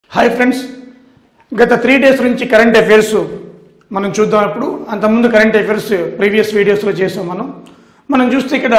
Hi friends గత three days నుంచి current affairs మనం చూద్దాం ఇప్పుడు అంతకుముందు కరెంట్ అఫైర్స్ ప్రీవియస్ వీడియోస్లో చేసాం మనం మనం చూస్తే ఇక్కడ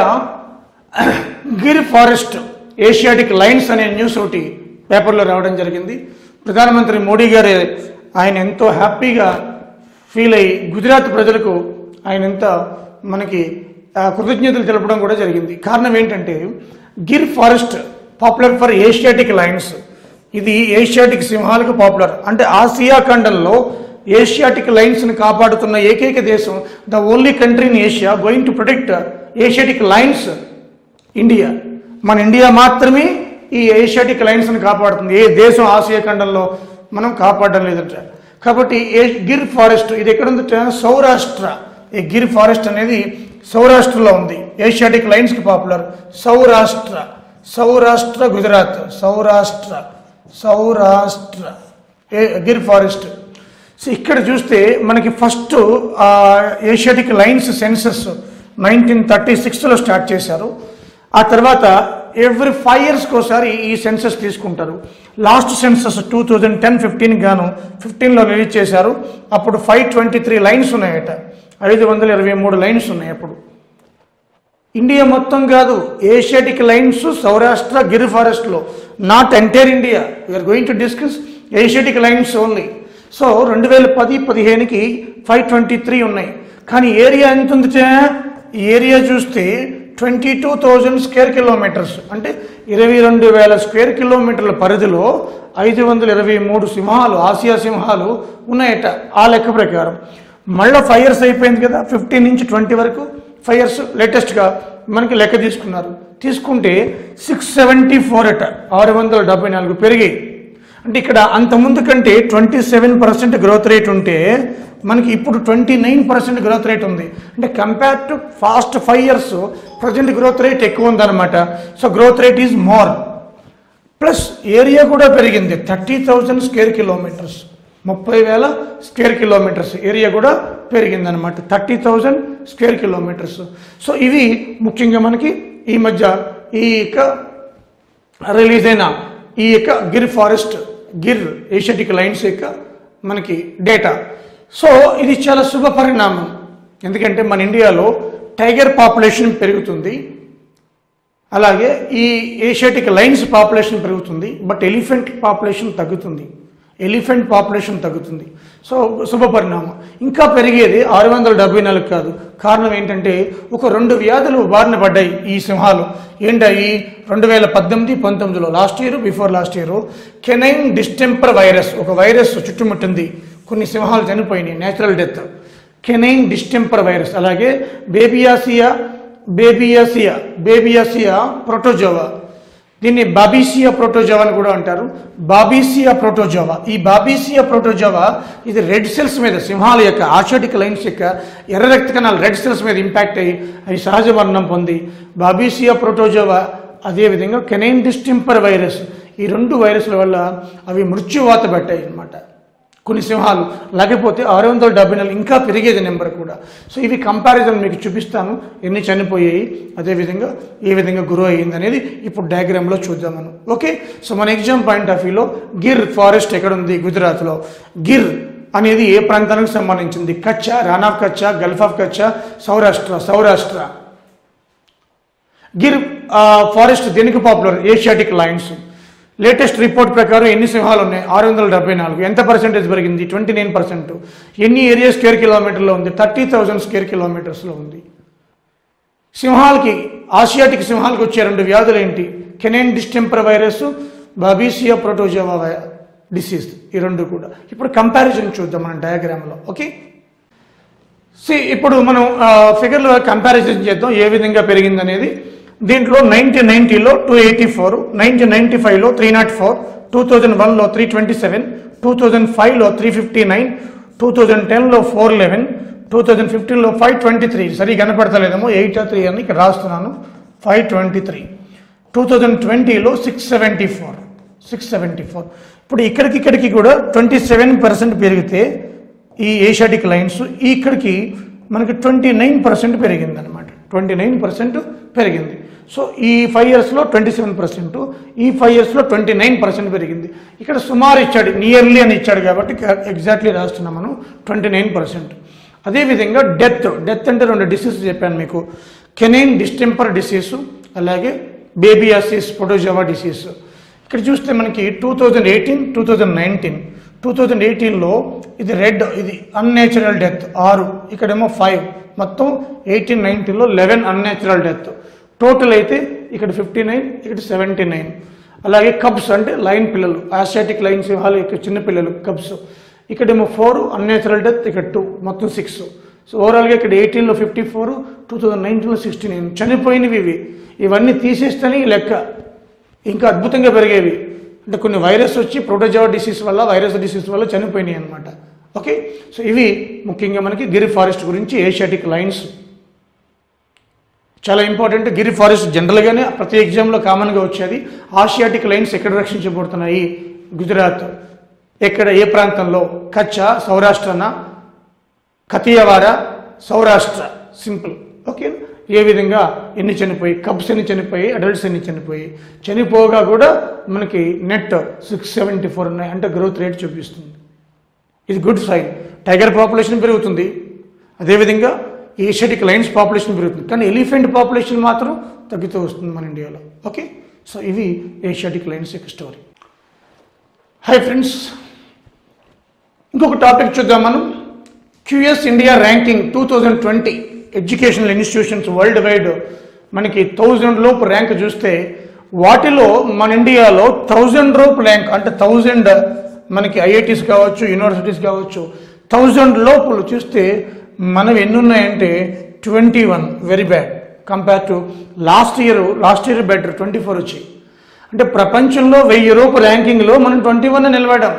గిర్ ఫారెస్ట్ ఏషియాటిక్ లైన్స్ అనే న్యూస్ ఒకటి పేపర్లో రావడం జరిగింది ప్రధానమంత్రి మోడీ గారు ఆయన ఎంతో హ్యాపీగా ఫీల్ అయ్యి గుజరాత్ ప్రజలకు ఆయన ఎంత మనకి ఆ, కృతజ్ఞతలు తెలపడం కూడా జరిగింది కారణం ఏంటంటే Gir forest popular for Asiatic lions ఇది ఏషియాటిక్ సింహాలకు పాపులర్ అంటే ఆసియా ఖండంలో ఏషియాటిక్ లైన్స్ని కాపాడుతున్న ఏకైక దేశం the only country in Asia going to protect Asiatic lions India మన ఇండియా మాత్రమే ఈ ఏషియాటిక్ లైన్స్ని కాపాడుతుంది ఏ దేశం ఆసియా ఖండంలో మనం కాపాడడం లేదంట కాబట్టి ఏ గిర్ ఫారెస్ట్ ఇది ఎక్కడ ఉంది సౌరాష్ట్ర ఈ గిర్ ఫారెస్ట్ అనేది సౌరాష్ట్రలో ఉంది ఏషియాటిక్ లైన్స్కి పాపులర్ సౌరాష్ట్ర సౌరాష్ట్ర గుజరాత్ సౌరాష్ట్ర సౌరాష్ట్ర ఏ గిర్ ఫారెస్ట్ సో ఇక్కడ చూస్తే మనకి first Asiatic lions census nineteen thirty సిక్స్లో స్టార్ట్ చేశారు ఆ తర్వాత ఎవ్రీ ఫైవ్ ఇయర్స్కి ఒకసారి ఈ సెన్సస్ తీసుకుంటారు last census two thousand ten fifteen గాను ఫిఫ్టీన్లో రిలీజ్ చేశారు అప్పుడు ఫైవ్ ట్వంటీ త్రీ లైన్స్ ఉన్నాయట ఐదు వందల ఇరవై మూడు లైన్స్ ఉన్నాయి అప్పుడు ఇండియా మొత్తం కాదు ఏషియాటిక్ లైన్స్ సౌరాష్ట్ర గిర్ ఫారెస్ట్లో not entire India we are going to discuss Asiatic lions only so రెండు వేల పది పదిహేనుకి ఫైవ్ ట్వంటీ త్రీ ఉన్నాయి కానీ ఏరియా ఎంత ఉంది చే? ఈ ఏరియా చూస్తే twenty two thousand square kilometers అంటే ఇరవై రెండు వేల స్క్వేర్ కిలోమీటర్ల పరిధిలో ఐదు వందల ఇరవై మూడు సింహాలు ఆసియా సింహాలు ఉన్నాయట ఆ లెక్క ప్రకారం మళ్ళీ ఫైవ్ ఇయర్స్ అయిపోయింది కదా ఫిఫ్టీన్ నుంచి ట్వంటీ వరకు ఫైవ్ ఇయర్స్ లేటెస్ట్గా మనకి లెక్క తీసుకున్నారు తీసుకుంటే సిక్స్ సెవెంటీ ఫోర్ అట ఆరు వందల డెబ్బై నాలుగు పెరిగాయి అంటే ఇక్కడ అంత ముందు కంటే twenty seven percent growth rate ఉంటే మనకి ఇప్పుడు twenty nine percent growth rate ఉంది అంటే compare to past five years present growth rate ఎక్కువ ఉందన్నమాట so growth rate is more plus area కూడా పెరిగింది థర్టీ థౌజండ్ స్క్వేర్ కిలోమీటర్స్ ముప్పై వేల స్క్వేర్ కిలోమీటర్స్ ఏరియా కూడా పెరిగిందనమాట thirty thousand square kilometers so ఇవి ముఖ్యంగా మనకి ఈ మధ్య ఈ యొక్క రిలీజ్ అయిన ఈ యొక్క Gir forest Gir Asiatic lions యొక్క మనకి డేటా సో ఇది చాలా శుభ పరిణామం ఎందుకంటే మన ఇండియాలో టైగర్ పాపులేషన్ పెరుగుతుంది అలాగే ఈ ఏషియాటిక్ లైన్స్ పాపులేషన్ పెరుగుతుంది బట్ ఎలిఫెంట్ పాపులేషన్ తగ్గుతుంది ఎలిఫెంట్ పాపులేషన్ తగ్గుతుంది సో శుభ పరిణామం ఇంకా పెరిగేది ఆరు వందల డెబ్బై నాలుగు కాదు కారణం ఏంటంటే ఒక రెండు వ్యాధులు బారిన పడ్డాయి ఈ సింహాలు ఏంటయి రెండు వేల పద్దెనిమిది పంతొమ్మిదిలో last year before last year canine distemper virus ఒక వైరస్ చుట్టుముట్టింది కొన్ని సింహాలు చనిపోయినాయి natural death canine distemper virus అలాగే బేబియాసియా బేబియాసియా బేబియాసియా ప్రోటోజోవా దీన్ని బాబీసియా ప్రోటోజోవా అని కూడా అంటారు బాబీసియా ప్రోటోజోవా ఈ బాబీసియా ప్రోటోజోవా ఇది రెడ్ సెల్స్ మీద సింహాల యొక్క ఆషోటిక్ లైన్స్ యొక్క ఎర్ర రక్త కణాలు రెడ్ సెల్స్ మీద ఇంపాక్ట్ అయ్యి అవి సహజ మరణం పొంది బాబీసియా ప్రోటోజోవా అదేవిధంగా కెనైన్ డిస్టెంపర్ వైరస్ ఈ రెండు వైరస్ల వల్ల అవి మృత్యువాత పట్టాయి అన్నమాట కొన్ని సింహాలు లేకపోతే ఆరు వందల డెబ్బై నాలుగు ఇంకా పెరిగేది నెంబర్ కూడా సో ఇవి కంపారిజన్ మీకు చూపిస్తాను ఎన్ని చనిపోయాయి అదేవిధంగా ఏ విధంగా గురో అయ్యింది అనేది ఇప్పుడు డయాగ్రామ్లో చూద్దాం మనం ఓకే సో మన ఎగ్జామ్ పాయింట్ ఆఫ్ వ్యూలో గిర్ ఫారెస్ట్ ఎక్కడ ఉంది గుజరాత్లో గిర్ అనేది ఏ ప్రాంతానికి సంబంధించింది Kutch Rann of Kutch gulf of Kutch Saurashtra Saurashtra Gir ఆ, ఫారెస్ట్ దేనికి popular Asiatic lions latest report ప్రకారం ఎన్ని సింహాలు ఉన్నాయి ఆరు వందల డెబ్బై నాలుగు ఎంత పర్సెంటేజ్ పెరిగింది ట్వంటీ నైన్ పర్సెంట్ ఎన్ని ఏరియా స్క్వేర్ కిలోమీటర్లో ఉంది థర్టీ థౌజండ్ స్క్వేర్ కిలోమీటర్స్లో ఉంది సింహాలకి ఆసియాటిక్ సింహాలకు వచ్చే రెండు వ్యాధులు ఏంటి canine distemper virus babesia protozoa వై- డిసీజ్ ఈ రెండు కూడా ఇప్పుడు కంపారిజన్ చూద్దాం మనం డయాగ్రామ్లో ఓకే సి ఇప్పుడు మనం ఫిగర్లో కంపారిజన్ చేద్దాం ఏ విధంగా పెరిగింది అనేది దీంట్లో నైన్టీన్ నైన్టీలో two eighty four nineteen ninety ఫైవ్లో three not four two thousand వన్లో three twenty seven two thousand ఫైవ్లో three fifty nine two thousand టెన్లో ఫోర్ లెవెన్ టూ థౌజండ్ ఫిఫ్టీన్లో ఫైవ్ ట్వంటీ త్రీ సరి కనపడతలేదేమో ఎయిట్ త్రీ అని ఇక్కడ రాస్తున్నాను five twenty three two thousand ట్వంటీలో six seventy four six seventy four ఇప్పుడు ఇక్కడికి ఇక్కడికి కూడా ట్వంటీ సెవెన్ పర్సెంట్ పెరిగితే ఈ ఏషియాటిక్ లైన్స్ ఇక్కడికి మనకి ట్వంటీ నైన్ పర్సెంట్ పెరిగింది అనమాట ట్వంటీ నైన్ పర్సెంట్ పెరిగింది సో ఈ ఫైవ్ ఇయర్స్లో ట్వంటీ సెవెన్ పర్సెంట్ ఈ ఫైవ్ ఇయర్స్లో ట్వంటీ నైన్ పర్సెంట్ పెరిగింది ఇక్కడ సుమారు ఇచ్చాడు నియర్లీ అని ఇచ్చాడు కాబట్టి ఎగ్జాక్ట్లీ రాస్తున్నాం మనం ట్వంటీ నైన్ పర్సెంట్ అదేవిధంగా డెత్ డెత్ అంటే రెండు డిసీజ్ చెప్పాను మీకు కెనైన్ డిస్టెంపర్ డిసీజ్ అలాగే బేబియాసిస్ పొటోజావా డిసీజ్ ఇక్కడ చూస్తే మనకి two thousand eighteen two thousand nineteen two thousand ఎయిటీన్లో ఇది రెడ్ ఇది అన్నేచురల్ డెత్ ఆరు ఇక్కడేమో ఫైవ్ మొత్తం ఎయిటీన్ నైన్టీన్లో లెవెన్ అన్నేచురల్ డెత్ టోటల్ అయితే ఇక్కడ ఫిఫ్టీ నైన్ ఇక్కడ సెవెంటీ నైన్ అలాగే కబ్స్ అంటే లైన్ పిల్లలు ఆసియాటిక్ లైన్ సింహాలు ఇక్కడ చిన్న పిల్లలు కబ్స్ ఇక్కడేమో ఫోర్ అన్నేచురల్ డెత్ ఇక్కడ టూ మొత్తం సిక్స్ సో ఓవరాల్గా ఇక్కడ ఎయిటీన్లో ఫిఫ్టీ ఫోర్ టూ థౌజండ్ నైన్టీన్లో సిక్స్టీ నైన్ చనిపోయినవి ఇవి ఇవన్నీ తీసేస్తేనే ఈ లెక్క ఇంకా అద్భుతంగా పెరిగేవి అంటే కొన్ని వైరస్ వచ్చి ప్రోటోజోవా డిసీజ్ వల్ల వైరస్ డిసీజ్ వల్ల చనిపోయినాయి అనమాట ఓకే సో ఇవి ముఖ్యంగా మనకి గిరి ఫారెస్ట్ గురించి ఏషియాటిక్ లైన్స్ చాలా ఇంపార్టెంట్ గిరి ఫారెస్ట్ జనరల్గానే ప్రతి ఎగ్జామ్లో కామన్గా వచ్చేది ఆసియాటిక్ లైన్స్ ఎక్కడ రక్షించబడుతున్నాయి గుజరాత్ ఎక్కడ ఏ ప్రాంతంలో కచ్చ సౌరాష్ట్రన కతియవాడ సౌరాష్ట్ర సింపుల్ ఓకే ఏ విధంగా ఎన్ని చనిపోయి కబ్స్ ఎన్ని చనిపోయి అడల్ట్స్ ఎన్ని చనిపోయి చనిపోగా కూడా మనకి నెట్ సిక్స్ సెవెంటీ ఫోర్ ఉన్నాయి అంటే గ్రోత్ రేట్ చూపిస్తుంది ఇది గుడ్ సైన్ టైగర్ పాపులేషన్ పెరుగుతుంది అదేవిధంగా ఏషియాటిక్ లైన్స్ పాపులేషన్ పెరుగుతుంది కానీ ఎలిఫెంట్ పాపులేషన్ మాత్రం తగ్గుతూ వస్తుంది మన ఇండియాలో ఓకే సో ఇవి ఏషియాటిక్ లైన్స్ యొక్క స్టోరీ హాయ్ ఫ్రెండ్స్ ఇంకొక టాపిక్ చూద్దాం మనం QS India ranking two thousand twenty educational institutions world wide మనకి థౌజండ్ లోపు ర్యాంక్ చూస్తే వాటిలో మన ఇండియాలో థౌజండ్ లోపు ర్యాంక్ అంటే థౌజండ్ మనకి ఐఐటీస్ కావచ్చు యూనివర్సిటీస్ కావచ్చు థౌజండ్ లోపులు చూస్తే మనం ఎన్ని ఉన్నాయంటే twenty one very bad compare to last year last year better twenty four వచ్చాయి అంటే ప్రపంచంలో వెయ్యి రూపు ర్యాంకింగ్లో మనం ట్వంటీ వన్ నిలబడాం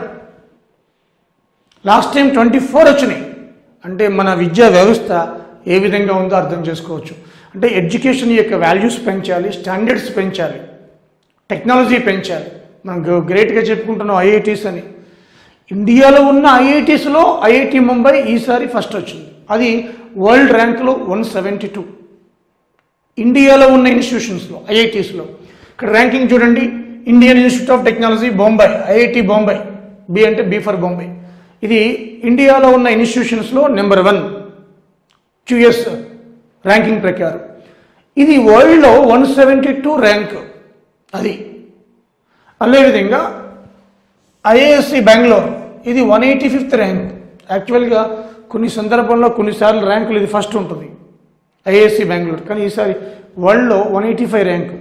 లాస్ట్ టైం ట్వంటీ ఫోర్ వచ్చినాయి అంటే మన విద్యా వ్యవస్థ ఏ విధంగా ఉందో అర్థం చేసుకోవచ్చు అంటే ఎడ్యుకేషన్ యొక్క వాల్యూస్ పెంచాలి స్టాండర్డ్స్ పెంచాలి టెక్నాలజీ పెంచాలి మనం గ- గ్రేట్గా చెప్పుకుంటున్నాం ఐఐటీస్ అని ఇండియాలో ఉన్న ఐఐటీస్లో ఐఐటి ముంబై ఈసారి ఫస్ట్ వచ్చింది అది వరల్డ్ ర్యాంక్లో వన్ సెవెంటీ టూ ఇండియాలో ఉన్న ఇన్స్టిట్యూషన్స్లో ఐఐటీస్లో ఇక్కడ ర్యాంకింగ్ చూడండి Indian Institute of Technology Bombay IIT Bombay B అంటే బి ఫర్ బొంబై ఇది ఇండియాలో ఉన్న ఇన్స్టిట్యూషన్స్లో నెంబర్ వన్ క్యూఎస్ ర్యాంకింగ్ ప్రకారం ఇది వరల్డ్లో వన్ సెవెంటీ టూ ర్యాంక్ అది అదేవిధంగా ఐఏఎస్సి బెంగళూరు ఇది వన్ ఎయిటీ ఫిఫ్త్ ర్యాంక్ యాక్చువల్గా కొన్ని సందర్భంలో కొన్నిసార్లు ర్యాంకులు ఇది ఫస్ట్ ఉంటుంది ఐఏఎస్సి బెంగళూరు కానీ ఈసారి వరల్డ్లో వన్ ఎయిటీ ఫైవ్ ర్యాంకు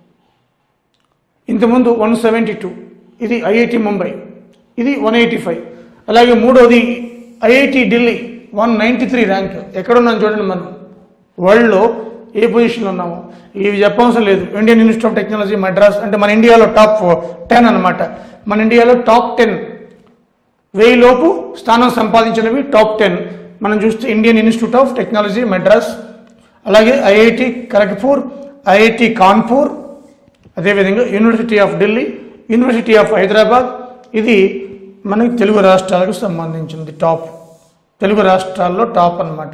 ఇంతకుముందు వన్ సెవెంటీ టూ ఇది ఐఐటి ముంబై ఇది వన్ ఎయిటీ ఫైవ్ అలాగే మూడోది IIT Delhi one ninety three rank ఎక్కడున్నాం చూడండి మనం వరల్డ్లో ఏ పొజిషన్లో ఉన్నామో ఇవి చెప్పవసరం లేదు Indian Institute of Technology Madras అంటే మన ఇండియాలో టాప్ టెన్ అన్నమాట మన ఇండియాలో టాప్ టెన్ వెయ్యి లోపు స్థానం సంపాదించినవి టాప్ టెన్ మనం చూస్తే Indian Institute of Technology Madras అలాగే ఐఐటి ఖరగ్పూర్ ఐఐటి కాన్పూర్ అదేవిధంగా university of Delhi university of Hyderabad ఇది మనకి తెలుగు రాష్ట్రాలకు సంబంధించింది టాప్ తెలుగు రాష్ట్రాల్లో టాప్ అన్నమాట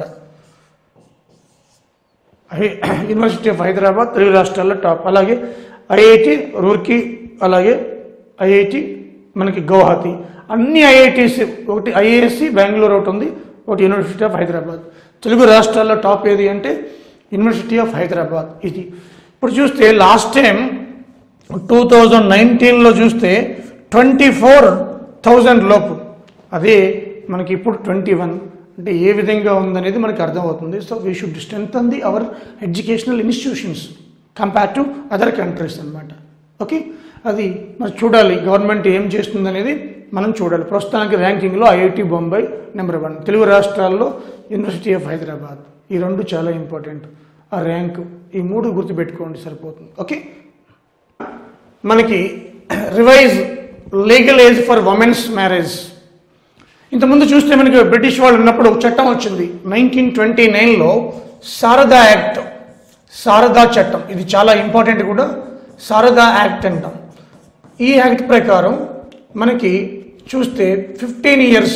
ఐ- యూనివర్సిటీ ఆఫ్ హైదరాబాద్ తెలుగు రాష్ట్రాల్లో టాప్ అలాగే ఐఐటి రూర్కీ అలాగే ఐఐటి మనకి గౌహతి అన్ని ఐఐటీస్ ఒకటి ఐఏఎస్సి బెంగళూరు ఒకటి ఉంది ఒకటి యూనివర్సిటీ ఆఫ్ హైదరాబాద్ తెలుగు రాష్ట్రాల్లో టాప్ ఏది అంటే యూనివర్సిటీ ఆఫ్ హైదరాబాద్ ఇది ఇప్పుడు చూస్తే లాస్ట్ టైం టూ థౌజండ్ నైన్టీన్లో చూస్తే ట్వంటీ ఫోర్ థౌజండ్ లోపు అదే మనకి ఇప్పుడు ట్వంటీ వన్ అంటే ఏ విధంగా ఉందనేది మనకి అర్థమవుతుంది so we should strengthen the our educational institutions compare to other countries అన్నమాట ఓకే అది మరి చూడాలి గవర్నమెంట్ ఏం చేస్తుంది అనేది మనం చూడాలి ప్రస్తుతానికి ర్యాంకింగ్లో IIT Bombay number one Telugu రాష్ట్రాల్లో యూనివర్సిటీ ఆఫ్ హైదరాబాద్ ఈ రెండు చాలా ఇంపార్టెంట్ ఆ ర్యాంక్ ఈ మూడు గుర్తుపెట్టుకోండి సరిపోతుంది ఓకే మనకి revise legal age for women's marriage ఇంతకుముందు చూస్తే మనకి బ్రిటిష్ వాళ్ళు ఉన్నప్పుడు ఒక చట్టం వచ్చింది నైన్టీన్ ట్వంటీ నైన్లో శారదా యాక్ట్ శారదా చట్టం ఇది చాలా ఇంపార్టెంట్ కూడా శారదా యాక్ట్ అంటాం ఈ యాక్ట్ ప్రకారం మనకి చూస్తే fifteen years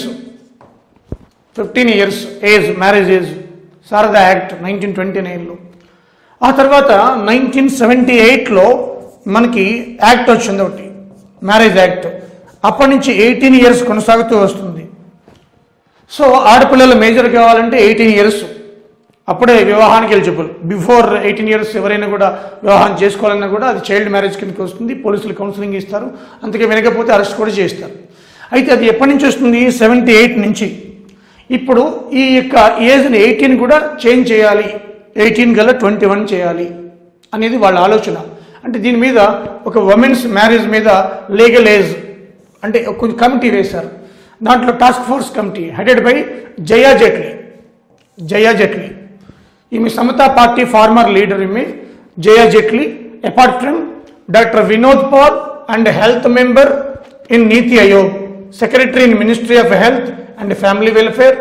fifteen years age marriage age Sharada act nineteen twenty నైన్లో ఆ తర్వాత నైన్టీన్ సెవెంటీ ఎయిట్లో మనకి యాక్ట్ వచ్చింది ఒకటి మ్యారేజ్ యాక్ట్ అప్పటి నుంచి ఎయిటీన్ ఇయర్స్ కొనసాగుతూ వస్తుంది సో ఆడపిల్లలు మేజర్ కావాలంటే ఎయిటీన్ ఇయర్స్ అప్పుడే వివాహానికి ఎలిజిబుల్ బిఫోర్ ఎయిటీన్ ఇయర్స్ ఎవరైనా కూడా వివాహం చేసుకోవాలన్నా కూడా అది చైల్డ్ మ్యారేజ్ కిందకి వస్తుంది పోలీసులు కౌన్సిలింగ్ ఇస్తారు అందుకే వినకపోతే అరెస్ట్ కూడా చేస్తారు అయితే అది ఎప్పటి నుంచి వస్తుంది సెవెంటీ ఎయిట్ నుంచి ఇప్పుడు ఈ యొక్క ఏజ్ని ఎయిటీన్ కూడా చేంజ్ చేయాలి ఎయిటీన్ గల ట్వంటీ వన్ చేయాలి అనేది వాళ్ళ ఆలోచన అంటే దీని మీద ఒక ఉమెన్స్ మ్యారేజ్ మీద లీగల్ ఏజ్ అంటే ఒక కమిటీ వేశారు దాంట్లో task force committee headed by Jaya Jaitley Jaya Jaitley ఈమె సమతా పార్టీ ఫార్మర్ లీడర్ ఈమె Jaya Jaitley apart from doctor Vinod Paul and health member in NITI Aayog secretary in ministry of health and family welfare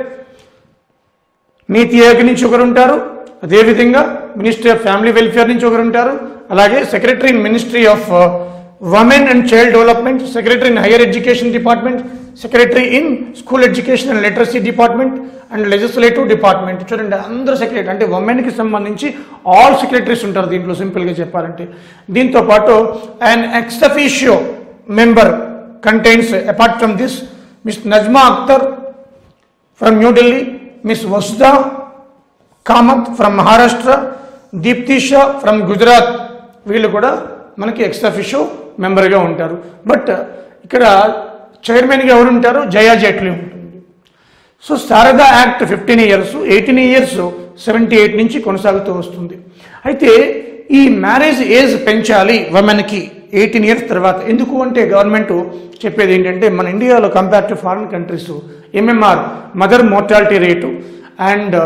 NITI Aayog నుంచి ఒకరు ఉంటారు అదేవిధంగా మినిస్ట్రీ ఆఫ్ ఫ్యామిలీ వెల్ఫేర్ నుంచి ఒకరు ఉంటారు అలాగే secretary in ministry of women and child development secretary in higher education department secretary in school education and literacy department and legislative department చూడండి అందరూ సెక్రటరీ అంటే ఉమెన్కి సంబంధించి ఆల్ సెక్రటరీస్ ఉంటారు దీంట్లో సింపుల్గా చెప్పాలంటే దీంతో పాటు and ex officio member contains apart from this miss Najma Akhtar from New Delhi miss Vasudha Kamat from Maharashtra Deepti Shah from Gujarat వీళ్ళు కూడా మనకి ఎక్స్అఫిషియో మెంబర్గా ఉంటారు బట్ ఇక్కడ చైర్మన్గా ఎవరు ఉంటారు జయా జైట్లీ ఉంటుంది so Sharada act fifteen years eighteen years seventy eight నుంచి కొనసాగుతూ వస్తుంది అయితే ఈ మ్యారేజ్ ఏజ్ పెంచాలి ఉమెన్కి ఎయిటీన్ ఇయర్స్ తర్వాత ఎందుకు అంటే గవర్నమెంట్ చెప్పేది ఏంటంటే మన ఇండియాలో compare to foreign countries MMR mother mortality rate and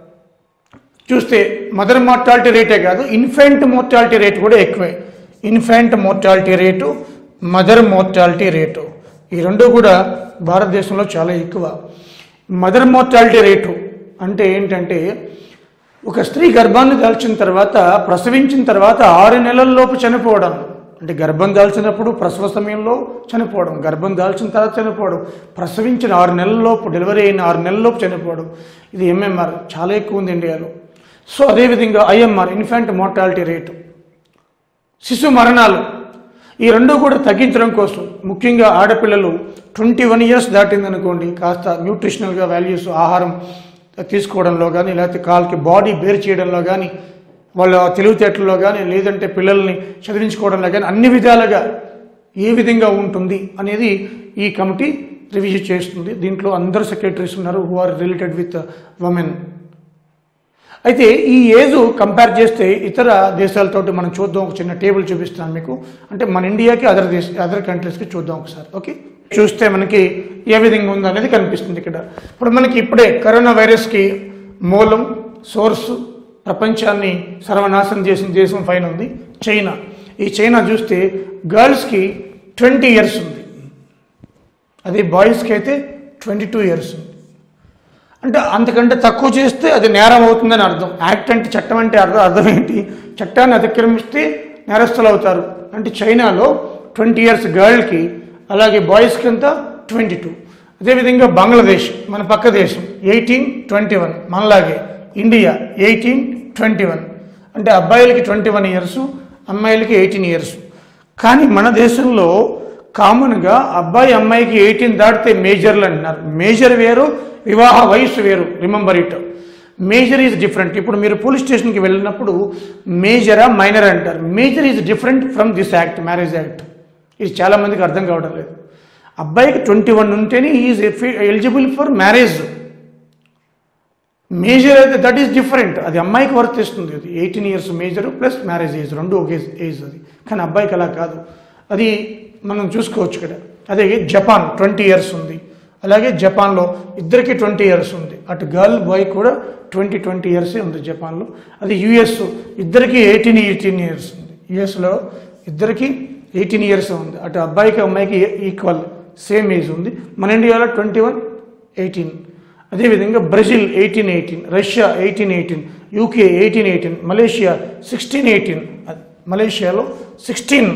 చూస్తే మదర్ మోర్టాలిటీ రేటే కాదు ఇన్ఫెంట్ మోర్టాలిటీ రేట్ కూడా ఎక్కువే infant mortality rate mother mortality rate ఈ రెండు కూడా భారతదేశంలో చాలా ఎక్కువ మదర్ మోర్టాలిటీ రేటు అంటే ఏంటంటే ఒక స్త్రీ గర్భాన్ని దాల్చిన తర్వాత ప్రసవించిన తర్వాత ఆరు నెలల్లోపు చనిపోవడం అంటే గర్భం దాల్చినప్పుడు ప్రసవ సమయంలో చనిపోవడం గర్భం దాల్చిన తర్వాత చనిపోవడం ప్రసవించిన ఆరు నెలల్లోపు డెలివరీ అయిన ఆరు నెలల్లోపు చనిపోవడం ఇది ఎంఎంఆర్ చాలా ఎక్కువ ఉంది ఇండియాలో సో అదేవిధంగా ఐఎంఆర్ ఇన్ఫాంట్ మోర్టాలిటీ రేటు శిశు మరణాలు ఈ రెండు కూడా తగ్గించడం కోసం ముఖ్యంగా ఆడపిల్లలు ట్వంటీ వన్ ఇయర్స్ దాటిందనుకోండి కాస్త న్యూట్రిషనల్గా వాల్యూస్ ఆహారం తీసుకోవడంలో కానీ లేకపోతే కాళ్ళకి బాడీ బేర్ చేయడంలో కానీ వాళ్ళ తెలివితేటల్లో కానీ లేదంటే పిల్లల్ని చదివించుకోవడంలో కానీ అన్ని విధాలుగా ఏ విధంగా ఉంటుంది అనేది ఈ కమిటీ రివ్యూ చేస్తుంది దీంట్లో అందరు సెక్రటరీస్ ఉన్నారు who are related with women అయితే ఈ ఏజ్ కంపేర్ చేస్తే ఇతర దేశాలతోటి మనం చూద్దాం ఒక చిన్న టేబుల్ చూపిస్తాను మీకు అంటే మన ఇండియాకి అదర్ దేశ అదర్ కంట్రీస్కి చూద్దాం ఒకసారి ఓకే చూస్తే మనకి ఏ విధంగా ఉందో అనేది కనిపిస్తుంది ఇక్కడ ఇప్పుడు మనకి ఇప్పుడే కరోనా వైరస్కి మూలం సోర్స్ ప్రపంచాన్ని సర్వనాశనం చేసిన దేశం పైన ఉంది చైనా ఈ చైనా చూస్తే గర్ల్స్కి ట్వంటీ ఇయర్స్ ఉంది అదే బాయ్స్కి అయితే ట్వంటీ టూ ఇయర్స్ ఉంది అంటే అంతకంటే తక్కువ చేస్తే అది నేరం అవుతుందని అర్థం యాక్ట్ అంటే చట్టం అంటే అర్థం అర్థం ఏంటి చట్టాన్ని అతిక్రమిస్తే నేరస్తులు అవుతారు అంటే చైనాలో ట్వంటీ ఇయర్స్ గర్ల్కి అలాగే బాయ్స్కి అంతా ట్వంటీ టూ అదేవిధంగా బంగ్లాదేశ్ మన పక్క దేశం ఎయిటీన్ ట్వంటీ వన్ మనలాగే ఇండియా ఎయిటీన్ ట్వంటీ వన్ అంటే అబ్బాయిలకి ట్వంటీ వన్ ఇయర్స్ అమ్మాయిలకి ఎయిటీన్ ఇయర్స్ కానీ మన దేశంలో కామన్గా అబ్బాయి అమ్మాయికి ఎయిటీన్ దాటితే మేజర్లు అంటున్నారు మేజర్ వేరు వివాహ వయసు వేరు remember it major is different ఇప్పుడు మీరు పోలీస్ స్టేషన్కి వెళ్ళినప్పుడు మేజరా మైనర్ అంటారు major is different from this act marriage act ఇది చాలామందికి అర్థం కావడం లేదు అబ్బాయికి ట్వంటీ వన్ ఉంటేనే is eligible for marriage major అయితే దట్ ఈస్ డిఫరెంట్ అది అమ్మాయికి వర్తిస్తుంది అది eighteen years major plus marriage age రెండు ఒకే ఏజ్ అది కానీ అబ్బాయికి అలా కాదు అది మనం చూసుకోవచ్చు ఇక్కడ అదే జపాన్ ట్వంటీ ఇయర్స్ ఉంది అలాగే జపాన్లో ఇద్దరికి ట్వంటీ ఇయర్స్ ఉంది అటు గర్ల్ బాయ్ కూడా ట్వంటీ ట్వంటీ ఇయర్సే ఉంది జపాన్లో అది యుఎస్ ఇద్దరికి ఎయిటీన్ ఎయిటీన్ ఇయర్స్ ఉంది యుఎస్లో ఇద్దరికి ఎయిటీన్ ఇయర్స్ ఉంది అటు అబ్బాయికి అమ్మాయికి ఈక్వల్ సేమ్ ఏజ్ ఉంది మన ఇండియాలో ట్వంటీ వన్ ఎయిటీన్ అదేవిధంగా Brazil eighteen eighteen Russia eighteen eighteen UK eighteen eighteen Malaysia sixteen eighteen మలేషియాలో సిక్స్టీన్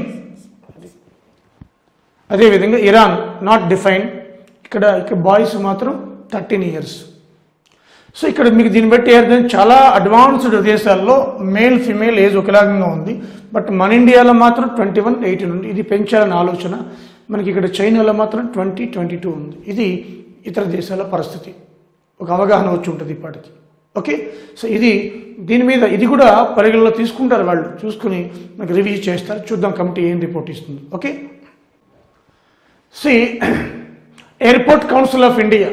అదేవిధంగా ఇరాన్ నాట్ డిఫైన్ ఇక్కడ ఇక్కడ బాయ్స్ మాత్రం థర్టీన్ ఇయర్స్ సో ఇక్కడ మీకు దీన్ని బట్టి ఏంటంటే చాలా అడ్వాన్స్డ్ దేశాల్లో మేల్ ఫిమేల్ ఏజ్ ఒకలాగా ఉంది బట్ మన ఇండియాలో మాత్రం ట్వంటీ వన్ ఎయిటీన్ ఉంది ఇది పెంచాలని ఆలోచన మనకి ఇక్కడ చైనాలో మాత్రం ట్వంటీ ట్వంటీ టూ ఉంది ఇది ఇతర దేశాల పరిస్థితి ఒక అవగాహన వచ్చి ఉంటుంది ఇప్పటికి ఓకే సో ఇది దీని మీద ఇది కూడా పరిగణలో తీసుకుంటారు వాళ్ళు చూసుకుని మనకి రివ్యూ చేస్తారు చూద్దాం కమిటీ ఏం రిపోర్ట్ ఇస్తుంది ఓకే సి airport council of India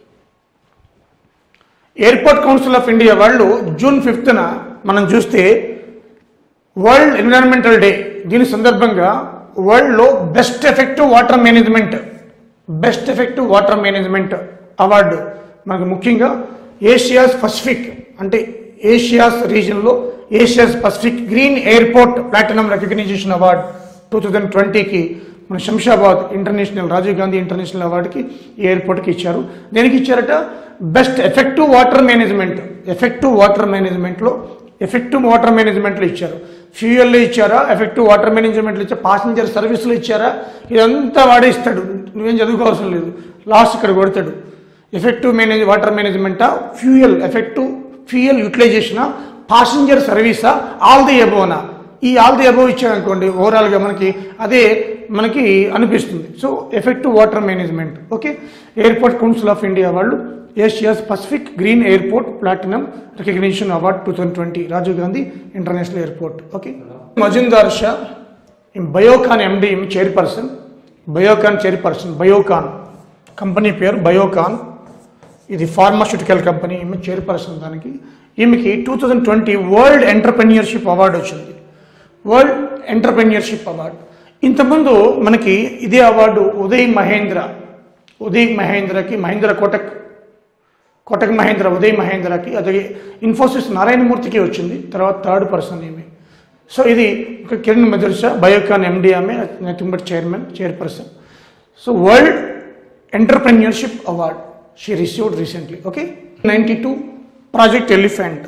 airport council of India వాళ్ళు జూన్ ఫిఫ్త్న మనం చూస్తే వరల్డ్ ఎన్విరాన్మెంటల్ డే దీని సందర్భంగా వరల్డ్లో best effective water management best effective water management award మనకు ముఖ్యంగా ఏషియాస్ పసిఫిక్ అంటే ఏషియాస్ రీజన్లో Asia's Pacific green airport platinum recognisation award two thousand ట్వంటీకి మన శంషాబాద్ ఇంటర్నేషనల్ రాజీవ్ గాంధీ ఇంటర్నేషనల్ అవార్డుకి ఈ ఎయిర్పోర్ట్కి ఇచ్చారు దేనికి ఇచ్చారట best effective water management effective water మేనేజ్మెంట్లో ఎఫెక్టివ్ వాటర్ మేనేజ్మెంట్లో ఇచ్చారు ఫ్యూయల్లో ఇచ్చారా ఎఫెక్టివ్ వాటర్ మేనేజ్మెంట్లో ఇచ్చారా పాసింజర్ సర్వీస్లో ఇచ్చారా ఇదంతా వాడే ఇస్తాడు నువ్వేం చదువుకోవాల్సిన లేదు లాస్ట్ ఇక్కడ కొడతాడు ఎఫెక్టివ్ మేనేజ్ వాటర్ మేనేజ్మెంటా ఫ్యూయల్ ఎఫెక్టివ్ ఫ్యూయల్ యూటిలైజేషనా పాసింజర్ సర్వీసా ఆల్ ది అబోనా ఈ ఆల్ ది అబోవ్ ఇచ్చారనుకోండి ఓవరాల్గా మనకి అదే మనకి అనిపిస్తుంది so effective water management okay airport council of India వాళ్ళు Asia's Pacific green airport platinum recognition award two thousand twenty Rajiv Gandhi international airport okay Mazumdar Shaw Biocon MD chairperson Biocon chairperson Biocon company పేరు బయోకాన్ ఇది ఫార్మాస్యూటికల్ కంపెనీ ఈమె చైర్పర్సన్ దానికి ఈమెకి two thousand twenty world entrepreneurship award వచ్చింది world entrepreneurship award ఇంతకుముందు మనకి ఇదే అవార్డు ఉదయ్ మహేంద్ర ఉదయ్ మహేంద్రకి మహేంద్ర కోటక్ కోటక్ మహేంద్ర ఉదయ్ మహేంద్రకి అదే ఇన్ఫోసిస్ నారాయణమూర్తికి వచ్చింది తర్వాత థర్డ్ పర్సన్ ఈమె సో ఇది ఒక కిరణ్ మధుర్షా బయోకాన్ ఎండి ఆమె nothing but chairman chairperson so world entrepreneurship award she received recently okay ninety two project elephant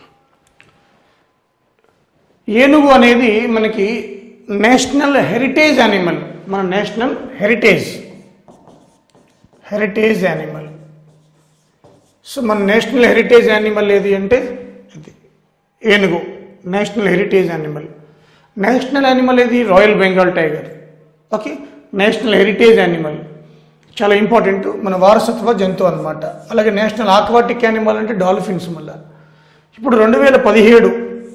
ఏనుగు అనేది మనకి నేషనల్ హెరిటేజ్ యానిమల్ మన national heritage heritage animal so మన నేషనల్ హెరిటేజ్ యానిమల్ ఏది అంటే ఇది ఏనుగు national heritage animal national animal ఏది royal Bengal tiger okay national heritage animal చాలా ఇంపార్టెంట్ మన వారసత్వ జంతువు అనమాట అలాగే నేషనల్ ఆక్వాటిక్ యానిమల్ అంటే డాల్ఫిన్స్ మళ్ళా ఇప్పుడు రెండు వేల పదిహేడు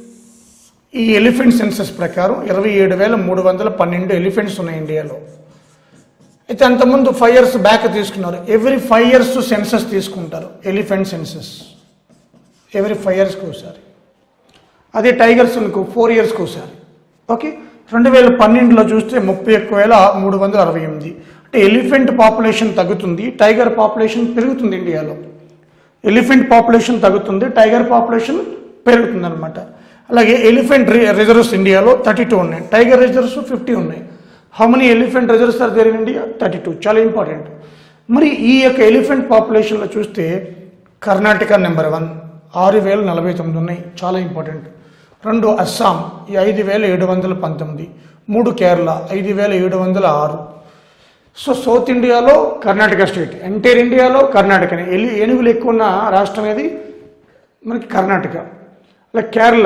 ఈ ఎలిఫెంట్ సెన్సస్ ప్రకారం ఇరవై ఏడు వేల మూడు వందల పన్నెండు ఎలిఫెంట్స్ ఉన్నాయి ఇండియాలో అయితే అంతకుముందు ఫైవ్ ఇయర్స్ బ్యాక్ తీసుకున్నారు ఎవ్రీ ఫైవ్ ఇయర్స్ సెన్సస్ తీసుకుంటారు ఎలిఫెంట్ సెన్సస్ ఎవ్రీ ఫైవ్ ఇయర్స్కి ఒకసారి అదే టైగర్స్ అనుకో ఫోర్ ఇయర్స్కి ఒకసారి ఓకే రెండు వేల పన్నెండులో చూస్తే ముప్పై ఒక్క వేల మూడు వందల అరవై ఎనిమిది అంటే ఎలిఫెంట్ పాపులేషన్ తగ్గుతుంది టైగర్ పాపులేషన్ పెరుగుతుంది ఇండియాలో ఎలిఫెంట్ పాపులేషన్ తగ్గుతుంది టైగర్ పాపులేషన్ పెరుగుతుంది అనమాట అలాగే ఎలిఫెంట్ రిజర్వ్స్ ఇండియాలో థర్టీ టూ ఉన్నాయి టైగర్ రిజర్వ్స్ ఫిఫ్టీ ఉన్నాయి how many elephant reserves are there in India thirty two చాలా ఇంపార్టెంట్ మరి ఈ యొక్క ఎలిఫెంట్ పాపులేషన్లో చూస్తే కర్ణాటక నెంబర్ వన్ ఆరు వేల నలభై తొమ్మిది ఉన్నాయి చాలా ఇంపార్టెంట్ రెండు అస్సాం ఈ ఐదు వేల ఏడు వందల పంతొమ్మిది మూడు కేరళ ఐదు వేల ఏడు వందల ఆరు సో సౌత్ ఇండియాలో కర్ణాటక స్టేట్ ఎంటైర్ ఇండియాలో కర్ణాటకనే ఎలి ఏనుగులు ఎక్కువ ఉన్న రాష్ట్రం ఏది మనకి కర్ణాటక అలాగే కేరళ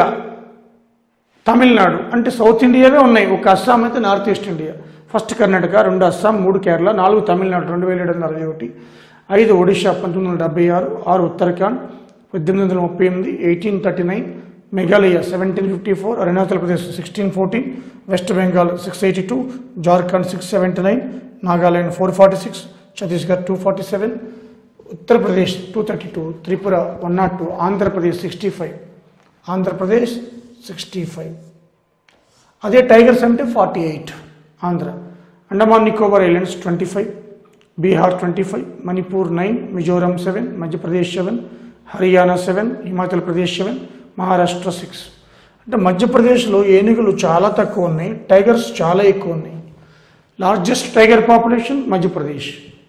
తమిళనాడు అంటే సౌత్ ఇండియావే ఉన్నాయి ఒక అస్సాం అయితే north east India first Karnataka రెండు అస్సాం మూడు కేరళ నాలుగు తమిళనాడు రెండు వేల ఏడు వందల అరవై ఒకటి ఐదు ఒడిషా పంతొమ్మిది వందల డెబ్బై ఆరు ఆరు ఉత్తరాఖండ్ పద్దెనిమిది వందల ముప్పై ఎనిమిది eighteen thirty nine Meghalaya seventeen fifty four Arunachal Pradesh sixteen fourteen west Bengal six eighty two Jharkhand six seventy nine Nagaland four forty six Chhattisgarh two forty seven Uttar Pradesh two thirty two Tripura one not two Andhra Pradesh sixty five Andhra Pradesh sixty five అదే tigers అంటే forty eight Andhra Andaman Nicobar islands twenty five Bihar twenty five Manipur nine Mizoram seven Madhya Pradesh seven Haryana seven Himachal Pradesh seven Maharashtra six అంటే మధ్యప్రదేశ్లో ఏనుగులు చాలా తక్కువ ఉన్నాయి tigers చాలా ఎక్కువ ఉన్నాయి largest tiger population Madhya Pradesh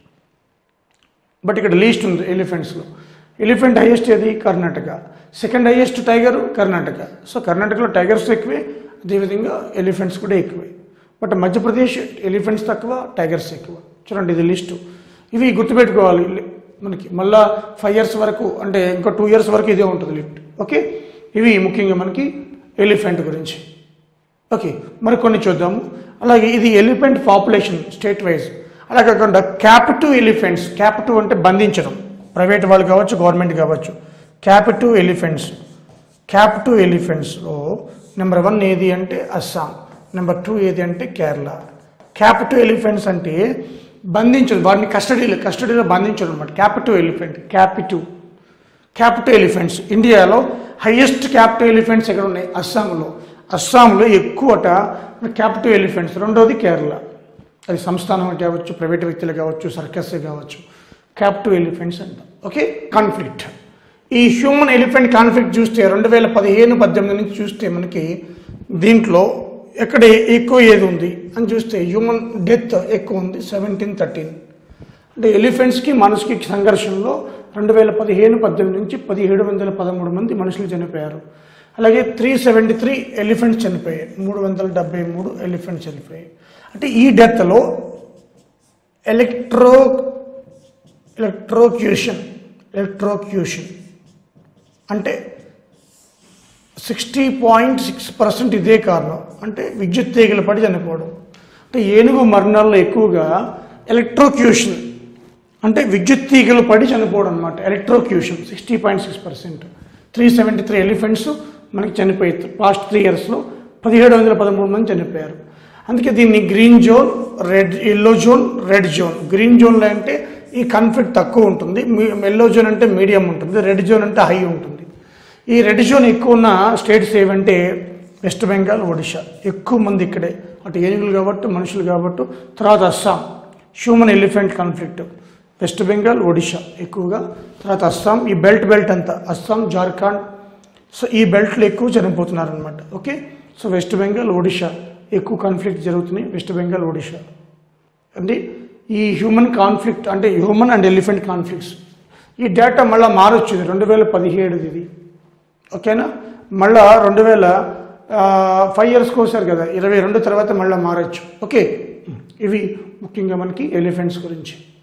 but ఇక్కడ లీస్ట్ ఉంది ఎలిఫెంట్స్లో ఎలిఫెంట్ హైయెస్ట్ ఏది Karnataka second highest tiger Karnataka so కర్ణాటకలో టైగర్స్ ఎక్కువే అదేవిధంగా ఎలిఫెంట్స్ కూడా ఎక్కువే బట్ మధ్యప్రదేశ్ ఎలిఫెంట్స్ తక్కువ టైగర్స్ ఎక్కువ చూడండి ఇది లిస్టు ఇవి గుర్తుపెట్టుకోవాలి మనకి మళ్ళా ఫైవ్ ఇయర్స్ వరకు అంటే ఇంకో టూ ఇయర్స్ వరకు ఇదే ఉంటుంది లిఫ్ట్ ఓకే ఇవి ముఖ్యంగా మనకి ఎలిఫెంట్ గురించి ఓకే మరి కొన్ని చూద్దాము అలాగే ఇది ఎలిఫెంట్ పాపులేషన్ స్టేట్ వైజ్ అలా కాకుండా క్యాపిటివ్ ఎలిఫెంట్స్ క్యాపిటివ్ అంటే బంధించడం ప్రైవేట్ వాళ్ళు కావచ్చు గవర్నమెంట్ కావచ్చు క్యాపిటివ్ ఎలిఫెంట్స్ క్యాపిటివ్ ఎలిఫెంట్స్లో నెంబర్ వన్ ఏది అంటే అస్సాం నెంబర్ టూ ఏది అంటే కేరళ క్యాపిటివ్ ఎలిఫెంట్స్ అంటే బంధించడం వాటిని కస్టడీలో కస్టడీలో బంధించడం అనమాట captive elephant captive capital elephants ఇండియాలో హైయెస్ట్ క్యాపిటల్ ఎలిఫెంట్స్ ఎక్కడ ఉన్నాయి అస్సాంలో అస్సాంలో ఎక్కువట క్యాపిటల్ ఎలిఫెంట్స్ రెండోది కేరళ అది సంస్థానం కావచ్చు ప్రైవేట్ వ్యక్తులు కావచ్చు సర్కస్ కావచ్చు క్యాపిటల్ ఎలిఫెంట్స్ అంట ఓకే కాన్ఫ్లిక్ట్ ఈ హ్యూమన్ ఎలిఫెంట్ కాన్ఫ్లిక్ట్ చూస్తే రెండు వేల పదిహేను పద్దెనిమిది నుంచి చూస్తే మనకి దీంట్లో ఎక్కడ ఎక్కువ ఏది ఉంది అని చూస్తే హ్యూమన్ డెత్ ఎక్కువ ఉంది సెవెంటీన్ థర్టీన్ అంటే ఎలిఫెంట్స్కి మనిషికి సంఘర్షణలో రెండు వేల పదిహేను పద్దెనిమిది నుంచి పదిహేడు వందల పదమూడు మంది మనుషులు చనిపోయారు అలాగే త్రీ సెవెంటీ త్రీ ఎలిఫెంట్స్ చనిపోయాయి మూడు వందల డెబ్బై మూడు ఎలిఫెంట్స్ చనిపోయాయి అంటే ఈ డెత్లో ఎలక్ట్రో ఎలక్ట్రోక్యూషన్ ఎలక్ట్రోక్యూషన్ అంటే సిక్స్టీ పాయింట్ సిక్స్ పర్సెంట్ ఇదే కారణం అంటే విద్యుత్ తీగలు పడి చనిపోవడం అంటే ఏనుగు మరణాల్లో ఎక్కువగా ఎలక్ట్రోక్యూషన్ అంటే విద్యుత్ తీగలు పడి చనిపోవడం అనమాట electrocution sixty point six percent three seventy three elephants మనకి చనిపోయాయి పాస్ట్ త్రీ ఇయర్స్లో పదిహేడు వందల పదమూడు మంది చనిపోయారు అందుకే దీన్ని green zone red yellow zone red zone green జోన్లో అంటే ఈ కాన్ఫ్లిక్ట్ తక్కువ ఉంటుంది ఎల్లో జోన్ అంటే మీడియం ఉంటుంది రెడ్ జోన్ అంటే హై ఉంటుంది ఈ రెడ్ జోన్ ఎక్కువ ఉన్న స్టేట్స్ ఏవంటే వెస్ట్ బెంగాల్ ఒడిషా ఎక్కువ మంది ఇక్కడే అటు ఏనుగులు కాబట్టి మనుషులు కాబట్టి తర్వాత Assam human elephant conflict West Bengal Odisha ఎక్కువగా తర్వాత అస్సాం ఈ బెల్ట్ బెల్ట్ అంతా అస్సాం జార్ఖండ్ సో ఈ బెల్ట్లో ఎక్కువ చనిపోతున్నారు అనమాట okay so West Bengal Odisha ఎక్కువ కాన్ఫ్లిక్ట్ జరుగుతున్నాయి వెస్ట్ బెంగాల్ ఒడిషా అంటే ఈ హ్యూమన్ కాన్ఫ్లిక్ట్ అంటే హ్యూమన్ అండ్ ఎలిఫెంట్ కాన్ఫ్లిక్ట్స్ ఈ డేటా మళ్ళీ మారొచ్చు ఇది రెండు వేల పదిహేడుది ఇది ఓకేనా మళ్ళా రెండు వేల ఫైవ్ ఇయర్స్కి వస్తారు కదా ఇరవై రెండు తర్వాత మళ్ళీ మారచ్చు ఓకే ఇవి ముఖ్యంగా మనకి ఎలిఫెంట్స్ గురించి